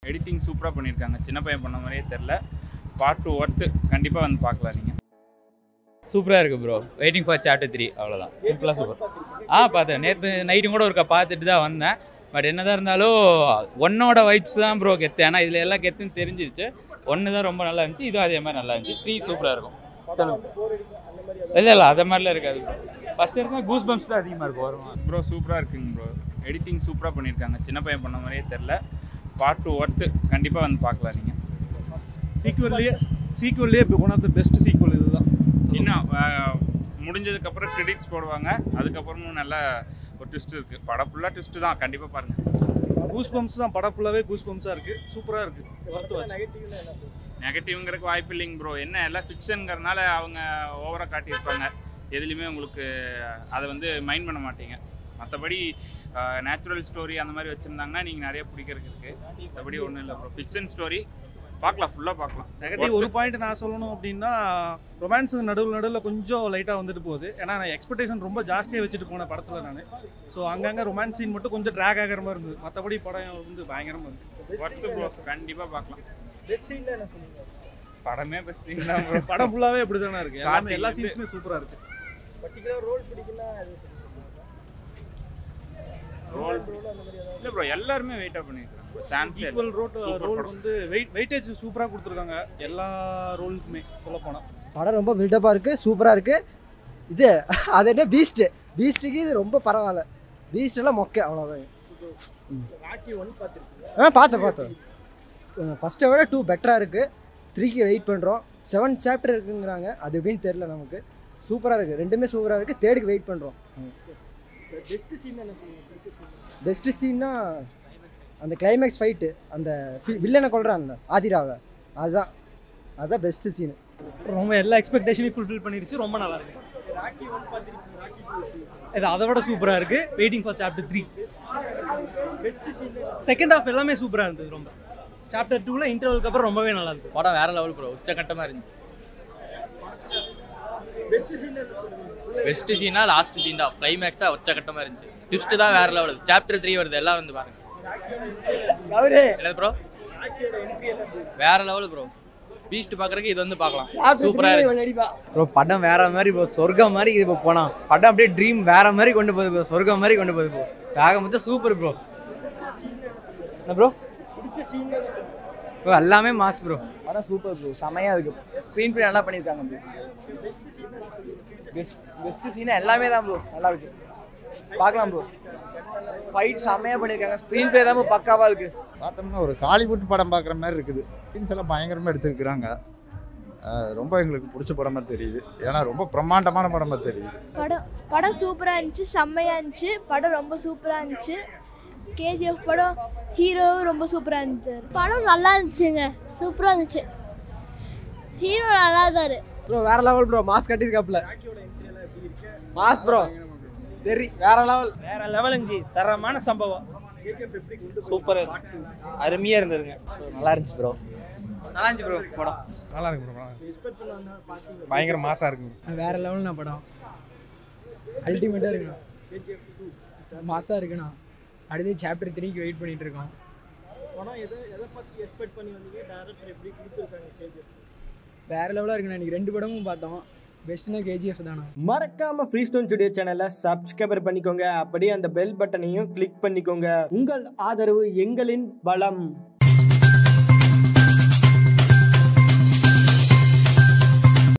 Editing சூப்பராக பண்ணியிருக்காங்க சின்ன பையன் பண்ண மாதிரியே தெரில பார்ட் டூ ஒர்த்து கண்டிப்பாக வந்து பார்க்கலாம் நீங்கள் சூப்பராக இருக்குது bro waiting for chapter three அவ்வளோதான் சிம்பிளாக சூப்பர் ஆ பார்த்தேன் நேற்று நைட்டும் கூட ஒருக்கா பார்த்துட்டு தான் வந்தேன் பட் என்னதான் இருந்தாலும் ஒன்னோட வைப்ஸ் தான் ப்ரோ கெத்து ஏன்னா இதில் எல்லாம் கெத்துன்னு தெரிஞ்சிருச்சு ஒன்று தான் ரொம்ப நல்லா இருந்துச்சு இதுவும் அதே மாதிரி நல்லா இருந்துச்சு த்ரீ சூப்பராக இருக்கும் இல்லை இல்லை அதை மாதிரிலாம் இருக்காது ஃபஸ்ட் இருந்தால் கூஸ் பம்ப்ஸ் தான் அதிகமாக இருக்கும் வரும் ப்ரோ சூப்பராக இருக்குங்க ப்ரோ எடிட்டிங் சூப்பராக பண்ணியிருக்காங்க சின்ன பையன் பண்ண மாதிரியே தெரில பார்ட் டூ ஒர்த்து கண்டிப்பாக வந்து பார்க்கலாம் நீங்கள் சீக்குவல்லையே சீக்குவல்லையே one of the best sequel இதுதான் இன்னும் அஹ், முடிஞ்சதுக்கப்புறம் கிரெடிட்ஸ் போடுவாங்க அதுக்கப்புறமும் நல்ல ஒரு ட்விஸ்ட் இருக்குது படம் ஃபுல்லாக ட்விஸ்ட்டு தான் கண்டிப்பாக பாருங்கள் கூஸ் பம்ப்ஸ் தான் படம் ஃபுல்லாகவே கூஸ் பம்ப்ஸாக இருக்குது சூப்பராக இருக்குது ஒர்த்து வாட்ச் நெகட்டிவ்ங்கிறதுக்கு வாய்ப்பு இல்லைங்க ப்ரோ என்ன எல்லாம் ஃபிக்ஷனுங்கிறனால அவங்க ஓவராக காட்டியிருப்பாங்க எதுலேயுமே உங்களுக்கு அதை வந்து மைண்ட் பண்ண மாட்டீங்க மற்றபடி நேச்சுரல் ஸ்டோரி அந்த மாதிரி வச்சுருந்தாங்கன்னா நீங்கள் நிறைய பிடிக்கிறதுக்கு இருக்குது மற்றபடி ஒன்றும் இல்லை ப்ரோ ஃபிக்ஷன் ஸ்டோரி பார்க்கலாம் ஃபுல்லாக பார்க்கலாம் நெகட்டிவ் ஒரு பாயிண்ட் நான் சொல்லணும் அப்படின்னா ரொமான்ஸ் நடுவில் நடுவில் கொஞ்சம் லைட்டாக வந்துட்டு போகுது ஏன்னா நான் எக்ஸ்பெக்டேஷன் ரொம்ப ஜாஸ்தியாக வச்சுட்டு போன படத்தில் நான் ஸோ அங்கங்கே ரொமான்ஸ் சீன் மட்டும் கொஞ்சம் ட்ராக் ஆகிற மாதிரி இருந்தது மற்றபடி படம் வந்து பயங்கரமாக இருந்தது ஒர்த்து ப்ரோ கண்டிப்பாக பார்க்கலாம் படமே பெஸ்ட் தான் ப்ரோ படம் ஃபுல்லாகவே இப்படி தானே இருக்குது எல்லாமே எல்லா Starting சீன்ஸுமே சூப்பராக இருக்குது ரோல் இல்லை ப்ரோ எல்லாருமே வெயிட்டாக பண்ணியிருக்காங்க chance equal road Super role படம். வந்து வெயிட் வெயிட்டேஜ் சூப்பராக கொடுத்துருக்காங்க எல்லா ரோலுக்குமே சொல்ல போனால் படம் ரொம்ப பில்டப்பாக இருக்குது சூப்பராக இருக்குது இது அது என்ன பீஸ்ட்டு பீஸ்ட்டுக்கு இது ரொம்ப பரவாயில்ல பீஸ்ட் எல்லாம் மொக்க அவ்வளோதான் ஆ பார்த்தேன் பார்த்தேன் ஃபஸ்ட்டை விட டூ பெட்டராக இருக்குது த்ரீக்கு வெயிட் பண்ணுறோம் செவன் சாப்டர் இருக்குங்கிறாங்க அது எப்படின்னு தெரில நமக்கு சூப்பராக இருக்குது ரெண்டுமே சூப்பராக இருக்குது தேர்டுக்கு வெயிட் பண்ணுறோம் பெஸ்ட்டு சீன்னா அந்த கிளைமேக்ஸ் ஃபைட்டு அந்த வில்லனை கொள்றான்ல ஆதிராவை அதுதான் அதுதான் பெஸ்ட்டு சீனு ரொம்ப எல்லா எக்ஸ்பெக்டேஷனையும் ஃபுல்ஃபில் பண்ணிருச்சு ரொம்ப நல்லா இருக்கு இது அதை விட சூப்பராக இருக்கு waiting for chapter three second half எல்லாமே சூப்பராக இருந்தது ரொம்ப சாப்டர் டூவில் இன்டர்வலுக்கு அப்புறம் ரொம்பவே நல்லா இருக்கு படம் வேற லெவல் ப்ரோ உச்சகட்டமா இருந்துச்சு பெஸ்ட் சீனா லாஸ்ட் சீன் தான் கிளைமேக்ஸ் தான் உச்சகட்டமா இருந்துச்சு ட்விஸ்ட் தான் வேற லெவல் சாப்டர் த்ரீ வருது எல்லாம் வந்து பாருங்க என்ன ப்ரோ வேற லெவல் ப்ரோ பீஸ்ட் பாக்குறதுக்கு இது வந்து பார்க்கலாம் சூப்பரா இருந்துச்சு ப்ரோ படம் வேற மாதிரி ப்ரோ சொர்க்கம் மாதிரி இது இப்போ போனா படம் அப்படியே ட்ரீம் வேற மாதிரி கொண்டு போகுது ப்ரோ சொர்க்கம் மாதிரி கொண்டு போகுது ப்ரோ ஆக மொத்தம் சூப்பர் ப்ரோ என்ன ப்ரோ ப்ரோ எல்லாமே மாஸ் ப்ரோ படம் சூப்பர் ப்ரோ செமையாக இருக்கு ஸ்க்ரீன் ப்ளே நல்லா பண்ணியிருக்காங்க ப்ரோ பெஸ்ட் பெஸ்ட்டு சீனா எல்லாமே தான் ப்ரோ நல்லா இருக்கு பார்க்கலாம் ப்ரோ ஃபைட் செமையாக பண்ணியிருக்காங்க ஸ்க்ரீன் ப்ளே தான் பக்காவாக இருக்கு பார்த்தோம்னா ஒரு காலிவுட் படம் பார்க்குற மாதிரி இருக்குது சீன்ஸ் எல்லாம் பயங்கரமாக எடுத்துருக்குறாங்க அஹ் ரொம்ப எங்களுக்கு பிடிச்ச படமா தெரியுது ஏன்னா ரொம்ப பிரம்மாண்டமான படமா தெரியுது படம் படம் சூப்பராக இருந்துச்சு செம்மையாக இருந்துச்சு படம் ரொம்ப சூப்பராக இருந்துச்சு கேஜிஎஃப் படம் ஹீரோவும் ரொம்ப சூப்பராக இருந்தது படம் நல்லா இருந்துச்சுங்க சூப்பராக இருந்துச்சு ஹீரோ நல்லா இருந்தாரு ப்ரோ வேற லெவல் ப்ரோ மாஸ் கட்டியிருக்காப்ல மாஸ் ப்ரோ தெரி வேற லெவல் வேற லெவலுங்க தரமான சம்பவம் சூப்பர் அருமையாக இருந்ததுங்க நல்லா இருந்துச்சு ப்ரோ நல்லா இருந்துச்சு ப்ரோ படம் நல்லா இருக்கு ப்ரோ பயங்கர மாசாக இருக்கு வேற லெவல்ண்ணா படம் அல்டிமேட்டாக இருக்குண்ணா மாசாக இருக்குண்ணா அடுத்து சாப்டர் த்ரீக்கு வெயிட் பண்ணிட்டு இருக்கோம் வேற லெவலாக இருக்குண்ணா இன்னைக்கு ரெண்டு படமும் பார்த்தோம் பெஸ்ட்னா கேஜிஎஃப் தானா மறக்காம ஃப்ரீ ஸ்டோன் ஸ்டுடியோ சேனலை சப்ஸ்கிரைபர் பண்ணிக்கோங்க அப்படியே அந்த பெல் பட்டனையும் கிளிக் பண்ணிக்கோங்க உங்கள் ஆதரவு எங்களின் பலம்